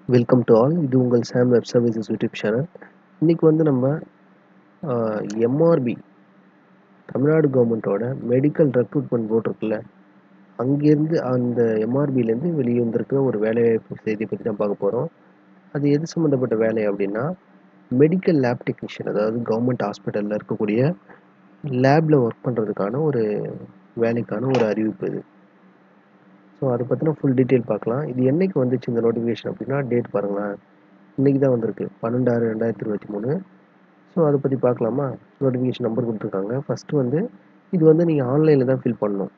welcome to all இது உங்கள் Sam web services YouTube channel இன்றைக்கி வந்து நம்ம எம்ஆர்பி தமிழ்நாடு கவர்மெண்ட்டோட மெடிக்கல் ரெக்ரூட்மெண்ட் போர்டு இருக்குல்ல அங்கேருந்து அந்த எம்ஆர்பிலேருந்து வெளியே வந்திருக்கிற ஒரு வேலைவாய்ப்பு செய்தி பற்றி தான் பார்க்க போகிறோம் அது எது சம்மந்தப்பட்ட வேலை அப்படின்னா மெடிக்கல் லேப் டெக்னீஷியன் அதாவது கவர்மெண்ட் ஹாஸ்பிட்டலில் இருக்கக்கூடிய லேபில் ஒர்க் பண்ணுறதுக்கான ஒரு வேலைக்கான ஒரு அறிவிப்பு இது ஸோ அதை பற்றின ஃபுல் டீட்டெயில் பார்க்கலாம் இது என்னைக்கு வந்துச்சு இந்த நோட்டிஃபிகேஷன் அப்படின்னா டேட் பாருங்களேன் இன்றைக்கி தான் வந்திருக்கு பன்னெண்டு ஆறு ரெண்டாயிரத்தி இருபத்தி மூணு ஸோ அதை பற்றி பார்க்கலாமா நோட்டிஃபிகேஷன் நம்பர் கொடுத்துருக்காங்க ஃபஸ்ட்டு வந்து இது வந்து நீங்கள் ஆன்லைனில் தான் ஃபில் பண்ணணும்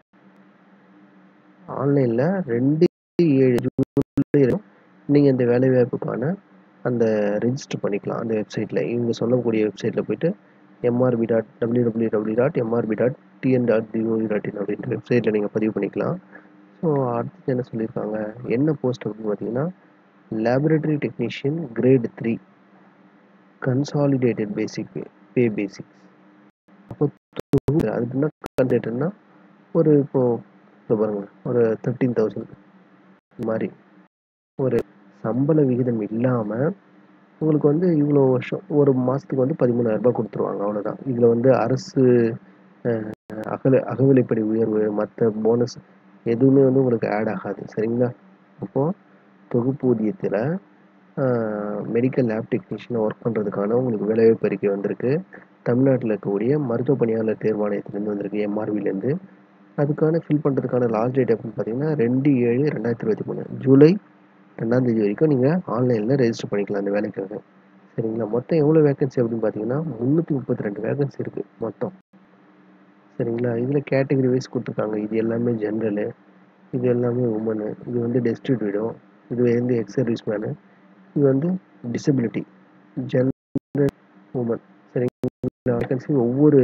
ஆன்லைனில் ரெண்டு ஏழு ஜூலை நீங்கள் இந்த வேலைவாய்ப்புக்கான அந்த ரெஜிஸ்டர் பண்ணிக்கலாம் அந்த வெப்சைட்டில் இவங்க சொல்லக்கூடிய வெப்சைட்டில் போயிட்டு MRB dot W W W dot MRB dot TN dot GOV dot in அப்படின்ற வெப்சைட்டில் நீங்கள் பதிவு பண்ணிக்கலாம் ஸோ அடுத்து என்ன சொல்லியிருக்காங்க என்ன போஸ்ட் அப்படின்னு பார்த்தீங்கன்னா laboratory technician grade three consolidated basic pay pay basics அப்போ அது என்ன கன்சேட்டட்னா ஒரு இப்போது இப்போ பாருங்கள் ஒரு தேர்ட்டீன் தௌசண்ட் மாதிரி ஒரு சம்பள விகிதம் இல்லாமல் உங்களுக்கு வந்து இவ்வளோ வருஷம் ஒரு மாதத்துக்கு வந்து பதிமூணாயிரரூபா கொடுத்துருவாங்க அவ்வளோதான் இதில் வந்து அரசு அகல அகவிலைப்படி உயர்வு மற்ற போனஸ் எதுவுமே வந்து உங்களுக்கு ஆட் ஆகாது சரிங்களா அப்போது தொகுப்பூதியத்தில் மெடிக்கல் லேப் டெக்னீஷியனாக ஒர்க் பண்ணுறதுக்கான உங்களுக்கு வேலைவாய்ப்பு அறிக்கை வந்திருக்கு தமிழ்நாட்டில் இருக்கக்கூடிய மருத்துவ பணியாளர் தேர்வாணையத்துலேருந்து வந்திருக்கு எம்ஆர்விலேருந்து அதுக்கான ஃபில் பண்ணுறதுக்கான லாஸ்ட் டேட் அப்படின்னு பார்த்தீங்கன்னா ரெண்டு ஏழு ரெண்டாயிரத்தி இருபத்தி மூணு ஜூலை ரெண்டாம் தேதி வரைக்கும் நீங்கள் ஆன்லைனில் ரெஜிஸ்டர் பண்ணிக்கலாம் அந்த வேலைக்காக சரிங்களா மொத்தம் எவ்வளோ வேகன்சி அப்படின்னு பார்த்தீங்கன்னா முந்நூற்றி முப்பத்தி ரெண்டு வேகன்சி இருக்குது மொத்தம் சரிங்களா இதில் கேட்டகரி வைஸ் கொடுத்துருக்காங்க இது எல்லாமே ஜென்ரலு இது எல்லாமே உமனு இது வந்து டெஸ்டிட் விடோ இது வந்து எக்ஸ் சர்வீஸ் மேனு இது வந்து டிசபிலிட்டி ஜென்ரல் உமன் சரிங்களா வேகன்சி ஒவ்வொரு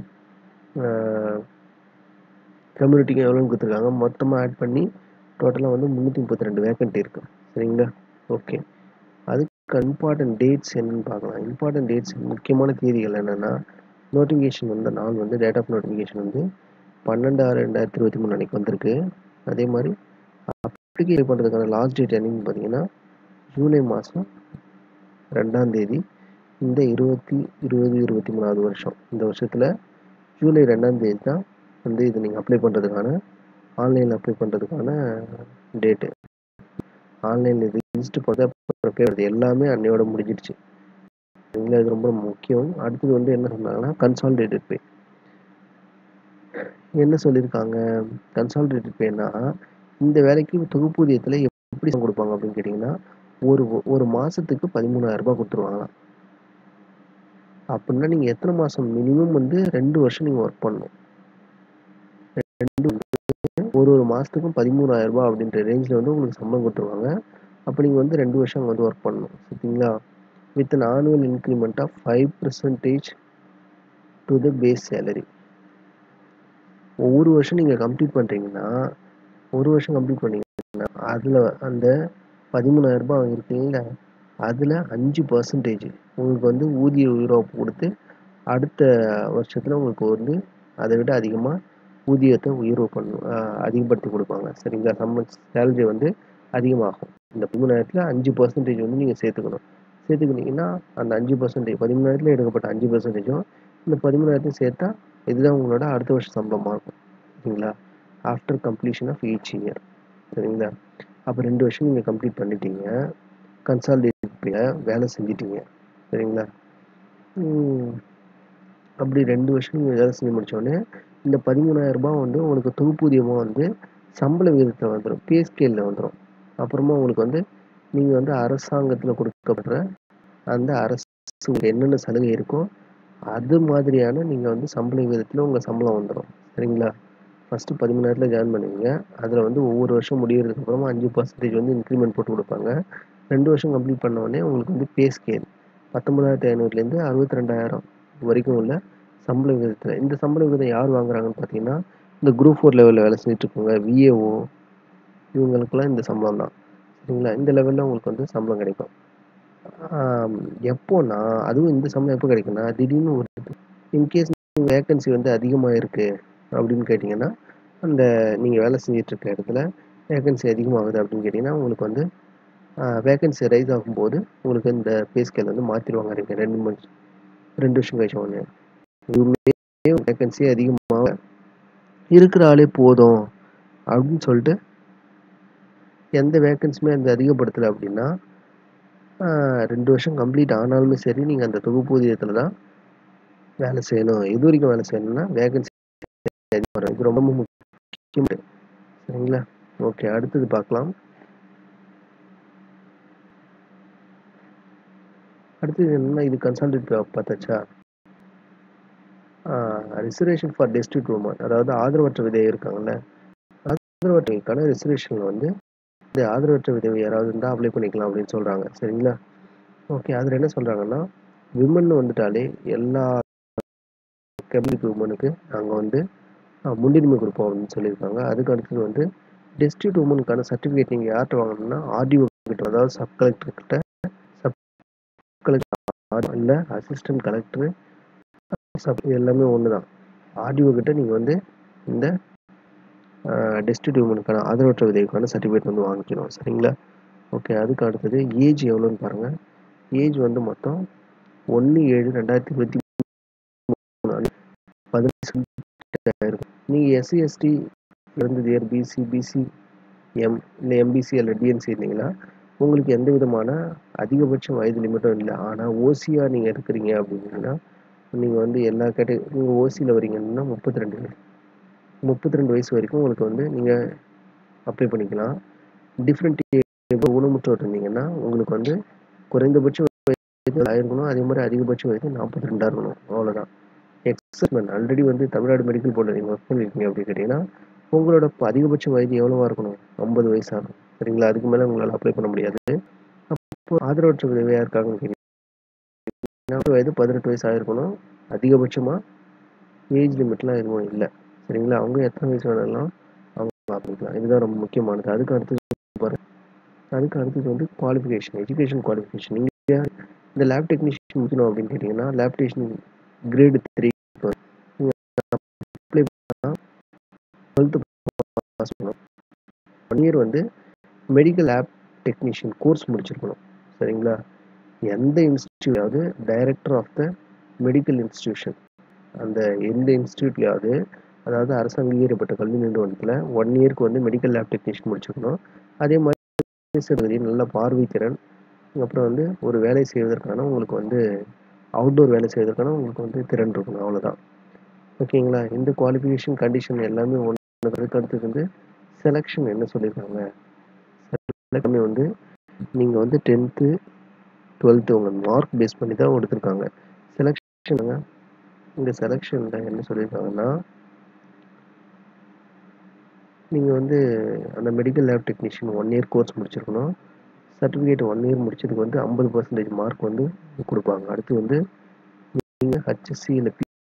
கம்யூனிட்டிக்கும் எவ்வளோன்னு கொடுத்துருக்காங்க மொத்தமாக ஆட் பண்ணி டோட்டலாக வந்து முந்நூற்றி முப்பத்தி ரெண்டு வேக்கன்ட் இருக்குது சரிங்களா ஓகே அதுக்கு இம்பார்ட்டன்ட் டேட்ஸ் என்னன்னு பார்க்கலாம் இம்பார்ட்டன்ட் டேட்ஸ் முக்கியமான தேதிகள் என்னென்னா நோட்டிஃபிகேஷன் வந்த நாள் வந்து டேட் ஆஃப் நோட்டிஃபிகேஷன் வந்து பன்னெண்டு ஆறு ரெண்டாயிரத்தி இருபத்தி மூணு அன்றைக்கி வந்திருக்கு அதே மாதிரி அப்ளிகேஷன் பண்ணுறதுக்கான லாஸ்ட் டேட் என்னன்னு பார்த்தீங்கன்னா ஜூலை மாதம் ரெண்டாம் தேதி இந்த இருபத்தி இருபது இருபத்தி மூணாவது வருஷம் இந்த வருஷத்தில் ஜூலை ரெண்டாம் தேதி தான் வந்து இது நீங்கள் அப்ளை பண்ணுறதுக்கான ஆன்லைனில் அப்ளை பண்ணுறதுக்கான டேட்டு ஆன்லைனில் ரிஜிஸ்டர் பண்ணுறது பே பண்ணுறது எல்லாமே அன்னையோட முடிஞ்சிடுச்சு சரிங்களா இது ரொம்ப முக்கியம் அடுத்தது வந்து என்ன சொன்னாங்கன்னா கன்சாலிடேட்டட் பே என்ன சொல்லியிருக்காங்க கன்சாலிடேட்டட் பேனா இந்த வேலைக்கு தொகுப்பூதியத்தில் எப்படி கொடுப்பாங்க அப்படின்னு கேட்டிங்கன்னா ஒரு ஒரு மாதத்துக்கு பதிமூணாயிரரூபா கொடுத்துருவாங்களாம் அப்படின்னா நீங்கள் எத்தனை மாதம் மினிமம் வந்து ரெண்டு வருஷம் நீங்கள் ஒர்க் பண்ணணும் ரெண்டு ஒரு ஒரு மாதத்துக்கும் பதிமூணாயிரரூபா அப்படின்ற ரேஞ்சில் வந்து உங்களுக்கு சம்பளம் கொடுத்துருவாங்க அப்போ நீங்கள் வந்து ரெண்டு வருஷம் வந்து ஒர்க் பண்ணணும் சரிங்களா with an annual increment of five percentage to the base salary ஒவ்வொரு வருஷம் நீங்கள் கம்ப்ளீட் பண்ணுறீங்கன்னா ஒரு வருஷம் கம்ப்ளீட் பண்ணீங்கன்னா அதில் அந்த பதிமூணாயிரரூபா இருக்கீங்களா அதில் அஞ்சு பர்சன்டேஜ் உங்களுக்கு வந்து ஊதிய உயர்வு கொடுத்து அடுத்த வருஷத்தில் உங்களுக்கு வந்து அதை விட அதிகமாக ஊதியத்தை உயர்வு பண்ணும் அதிகப்படுத்தி கொடுப்பாங்க சரிங்களா சம்ம சேலரி வந்து அதிகமாகும் இந்த பதிமூணாயிரத்தில் அஞ்சு பர்சன்டேஜ் வந்து நீங்கள் சேர்த்துக்கணும் சேர்த்துக்கிட்டிங்கன்னா அந்த அஞ்சு பர்சன்டேஜ் பதிமூணாயிரத்தில் எடுக்கப்பட்ட அஞ்சு பர்சன்டேஜும் இந்த பதிமூணாயிரத்தையும் சேர்த்தா இதுதான் உங்களோட அடுத்த வருஷம் சம்பளமாக இருக்கும் சரிங்களா after completion of each year சரிங்களா அப்போ ரெண்டு வருஷம் நீங்கள் கம்ப்ளீட் பண்ணிட்டீங்க கன்சால்டேட் வேலை செஞ்சிட்டீங்க சரிங்களா அப்படி ரெண்டு வருஷம் நீங்கள் வேலை செஞ்சு முடித்தோடனே இந்த பதிமூணாயிரரூபா வந்து உங்களுக்கு தொகுப்பூதியமாக வந்து சம்பள விகிதத்தில் வந்துடும் பே ஸ்கேலில் வந்துடும் அப்புறமா உங்களுக்கு வந்து நீங்கள் வந்து அரசாங்கத்தில் கொடுக்கப்படுற அந்த அரசு என்னென்ன சலுகை இருக்கோ அது மாதிரியான நீங்கள் வந்து சம்பள விகிதத்தில் உங்கள் சம்பளம் வந்துடும் சரிங்களா ஃபஸ்ட்டு பதிமூணாயிரத்தில் ஜாயின் பண்ணுவீங்க அதில் வந்து ஒவ்வொரு வருஷம் முடிகிறதுக்கு அப்புறமா அஞ்சு பர்சன்டேஜ் வந்து இன்க்ரிமெண்ட் போட்டு கொடுப்பாங்க ரெண்டு வருஷம் கம்ப்ளீட் பண்ணோடனே உங்களுக்கு வந்து பே ஸ்கேல் பத்தொம்பதாயிரத்தி ஐநூறுலேருந்து அறுபத்தி ரெண்டாயிரம் வரைக்கும் உள்ள சம்பள விகிதத்தில் இந்த சம்பள விகிதம் யார் வாங்குறாங்கன்னு பார்த்தீங்கன்னா இந்த குரூப் ஃபோர் லெவலில் வேலை செஞ்சுட்டு இருக்கவங்க விஏஓ இவங்களுக்கெல்லாம் இந்த சம்பளம் தான் சரிங்களா இந்த லெவலில் உங்களுக்கு வந்து சம்பளம் கிடைக்கும் எப்போனா அதுவும் இந்த சம்பளம் எப்போ கிடைக்குன்னா திடீர்னு ஒரு இன்கேஸ் வேக்கன்சி வந்து அதிகமாக இருக்குது அப்படின்னு கேட்டிங்கன்னா அந்த நீங்கள் வேலை செஞ்சிட்ருக்க இடத்துல வேகன்சி அதிகமாகுது அப்படின்னு கேட்டிங்கன்னா உங்களுக்கு வந்து வேகன்சி ரைஸ் ஆகும்போது உங்களுக்கு இந்த பே ஸ்கேல் வந்து மாற்றிடுவாங்க ரெண்டு ரெண்டு மந்த்ஸ் ரெண்டு வருஷம் கழிச்சு ஒன்று இதுவுமே வேகன்சி அதிகமாக இருக்கிற ஆளே போதும் அப்படின்னு சொல்லிட்டு எந்த வேகன்சியுமே அந்த அதிகப்படுத்தலை அப்படின்னா ரெண்டு வருஷம் கம்ப்ளீட் ஆனாலுமே சரி நீங்கள் அந்த தொகுப்பூதியத்தில் தான் வேலை செய்யணும் இது வரைக்கும் வேலை செய்யணும்னா வேகன்சி அதிகம் வரும் இது ரொம்ப முக்கியம் சரிங்களா ஓகே அடுத்தது பார்க்கலாம் அடுத்தது என்னன்னா இது கன்சல்டேட் பார்த்தாச்சா ரிசர்வேஷன் ஃபார் டெஸ்டிட் உமன் அதாவது ஆதரவற்ற விதவை இருக்காங்கல்ல ஆதரவற்றவைக்கான ரிசர்வேஷன் வந்து இந்த ஆதரவற்ற விதவை யாராவது இருந்தால் அப்ளை பண்ணிக்கலாம் அப்படின்னு சொல்கிறாங்க சரிங்களா ஓகே அதில் என்ன சொல்கிறாங்கன்னா விமன் வந்துட்டாலே எல்லா கம்யூனிட்டி உமனுக்கு நாங்கள் வந்து முன்னுரிமை கொடுப்போம் அப்படின்னு சொல்லியிருக்காங்க அதுக்கு அடுத்தது வந்து டெஸ்டிட் உமனுக்கான சர்டிஃபிகேட் நீங்கள் யார்கிட்ட வாங்கணும்னா ஆர்டிஓ கிட்ட அதாவது சப் கலெக்டர் கிட்ட சப் கலெக்டர் இல்லை அசிஸ்டன்ட் கலெக்டர் சப் எல்லாமே ஒன்று தான் ஆர்டிஓ கிட்ட நீங்கள் வந்து இந்த டெஸ்டிட் உமனுக்கான ஆதரவற்ற விதவிக்கான சர்டிஃபிகேட் வந்து வாங்கிக்கணும் சரிங்களா ஓகே அதுக்கு அடுத்தது ஏஜ் எவ்வளோன்னு பாருங்கள் ஏஜ் வந்து மொத்தம் ஒன்று ஏழு ரெண்டாயிரத்தி இருபத்தி மூணு பதினஞ்சு இருக்கும் நீங்கள் எஸ்சி எஸ்டி இருந்தது இயர் பிசி பிசி எம் இல்லை எம்பிசி இல்லை டிஎன்சி இருந்தீங்கன்னா உங்களுக்கு எந்த விதமான அதிகபட்ச வயது லிமிட்டும் இல்லை ஆனால் ஓசியாக நீங்கள் இருக்கிறீங்க அப்படின்னா நீங்கள் வந்து எல்லா கேட்டகரி நீங்கள் ஓசியில் வரீங்கன்னா முப்பத்தி ரெண்டு முப்பத்தி ரெண்டு வயசு வரைக்கும் உங்களுக்கு வந்து நீங்கள் அப்ளை பண்ணிக்கலாம் டிஃப்ரெண்ட் ஊனமுற்றோர் இருந்தீங்கன்னா உங்களுக்கு வந்து குறைந்தபட்ச வயது ஆயிருக்கணும் அதே மாதிரி அதிகபட்ச வயது நாற்பத்தி ரெண்டாக இருக்கணும் அவ்வளோதான் எக்ஸஸ்மெண்ட் ஆல்ரெடி வந்து தமிழ்நாடு மெடிக்கல் போர்டில் நீங்கள் ஒர்க் பண்ணியிருக்கீங்க அப்படின்னு கேட்டிங்கன்னா உங்களோட அதிகபட்ச வயது எவ்வளோவா இருக்கணும் ஐம்பது வயசு ஆகணும் சரிங்களா அதுக்கு மேலே உங்களால் அப்ளை பண்ண முடியாது அப்போ ஆதரவற்ற விதவையாக இருக்காங்கன்னு கேட்டிங்கன்னா வயது பதினெட்டு வயசு ஆகிருக்கணும் அதிகபட்சமாக ஏஜ் லிமிட்லாம் எதுவும் இல்லை சரிங்களா அவங்க எத்தனை வயசு வேணாலும் அவங்க அப்படிக்கலாம் இதுதான் ரொம்ப முக்கியமானது அதுக்கு அடுத்தது பாருங்க அதுக்கு அடுத்தது வந்து குவாலிஃபிகேஷன் எஜுகேஷன் குவாலிஃபிகேஷன் நீங்கள் இந்த லேப் டெக்னீஷியன் முடிக்கணும் அப்படின்னு கேட்டிங்கன்னா lab technician grade three apply பண்ணால் டுவெல்த்து பாஸ் பண்ணணும் ஒன் இயர் வந்து மெடிக்கல் லேப் டெக்னீஷியன் கோர்ஸ் முடிச்சிருக்கணும் சரிங்களா எந்த இன்ஸ்டியூட்லையாவது director of the medical institution அந்த எந்த இன்ஸ்டியூட்லையாவது அதாவது அரசு அங்கீகரிக்கப்பட்ட கல்வி நிறுவனத்தில் ஒன் இயருக்கு வந்து மெடிக்கல் லேப் டெக்னீஷியன் முடிச்சிருக்கணும் அதே மாதிரி நல்ல பார்வை திறன் அப்புறம் வந்து ஒரு வேலை செய்வதற்கான உங்களுக்கு வந்து அவுட்டோர் வேலை செய்வதற்கான உங்களுக்கு வந்து திறன் இருக்கணும் அவ்வளோதான் ஓகேங்களா இந்த குவாலிஃபிகேஷன் கண்டிஷன் எல்லாமே ஒன்று அதுக்கு அடுத்தது வந்து செலெக்ஷன் என்ன சொல்லியிருக்காங்க எல்லாமே வந்து நீங்கள் வந்து டென்த்து டுவெல்த்து உங்கள் மார்க் பேஸ் பண்ணி தான் எடுத்திருக்காங்க செலெக்ஷனுங்க இந்த செலெக்ஷனில் என்ன சொல்லியிருக்காங்கன்னா நீங்கள் வந்து அந்த medical lab technician one year course முடிச்சிருக்கணும் சர்டிஃபிகேட் ஒன் இயர் முடிச்சதுக்கு வந்து ஐம்பது பர்சன்டேஜ் மார்க் வந்து கொடுப்பாங்க அடுத்து வந்து நீங்கள் ஹச்எஸ்சி இல்லை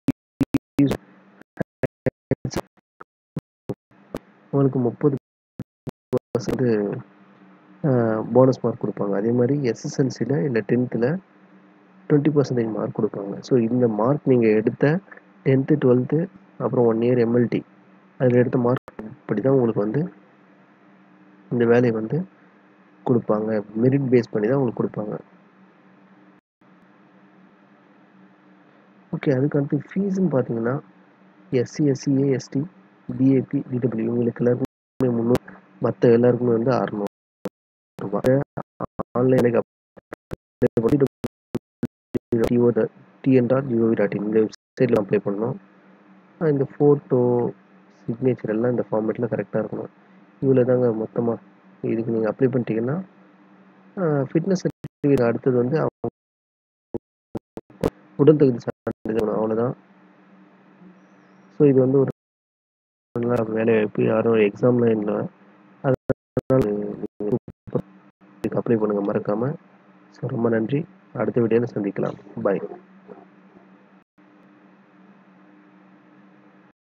உங்களுக்கு முப்பது பர்சன்ட் போனஸ் மார்க் கொடுப்பாங்க அதே மாதிரி எஸ்எஸ்எல்சியில் இல்லை டென்த்தில் டுவெண்ட்டி பர்சன்டேஜ் மார்க் கொடுப்பாங்க ஸோ இந்த மார்க் நீங்கள் எடுத்த டென்த்து டுவெல்த்து அப்புறம் ஒன் இயர் எம்எல்டி அதில் எடுத்த மார்க் படி தான் உங்களுக்கு வந்து இந்த வேலையை வந்து கொடுப்பாங்க மெரிட் பேஸ் பண்ணி தான் உங்களுக்கு கொடுப்பாங்க ஓகே அதுக்கு அடுத்து ஃபீஸ்ன்னு பார்த்தீங்கன்னா SC SCA ST PAP DW இவங்களுக்கு எல்லாருக்குமே முந்நூறு மற்ற எல்லாருக்குமே வந்து அறநூறு ரூபாய் ஆன்லைனுக்கு TN dot GOV dot in இந்த வெப்சைட்டில் அப்ளை பண்ணணும் இந்த ஃபோட்டோ சிக்னேச்சர் எல்லாம் இந்த ஃபார்மேட்டில் கரெக்டாக இருக்கணும் இவ்வளோ தாங்க மொத்தமாக இதுக்கு நீங்கள் அப்ளை பண்ணிட்டீங்கன்னா ஃபிட்னஸ் சர்டிஃபிகேட் அடுத்தது வந்து அவங்க உடல் தகுதி சான்றிதழ் அவ்வளோதான் ஸோ இது வந்து ஒரு நல்ல வேலை வாய்ப்பு யாரும் எக்ஸாம்லாம் இல்லை அதனால் இதுக்கு அப்ளை பண்ணுங்கள் மறக்காமல் ஸோ ரொம்ப நன்றி அடுத்த வீடியோவில் சந்திக்கலாம் பாய்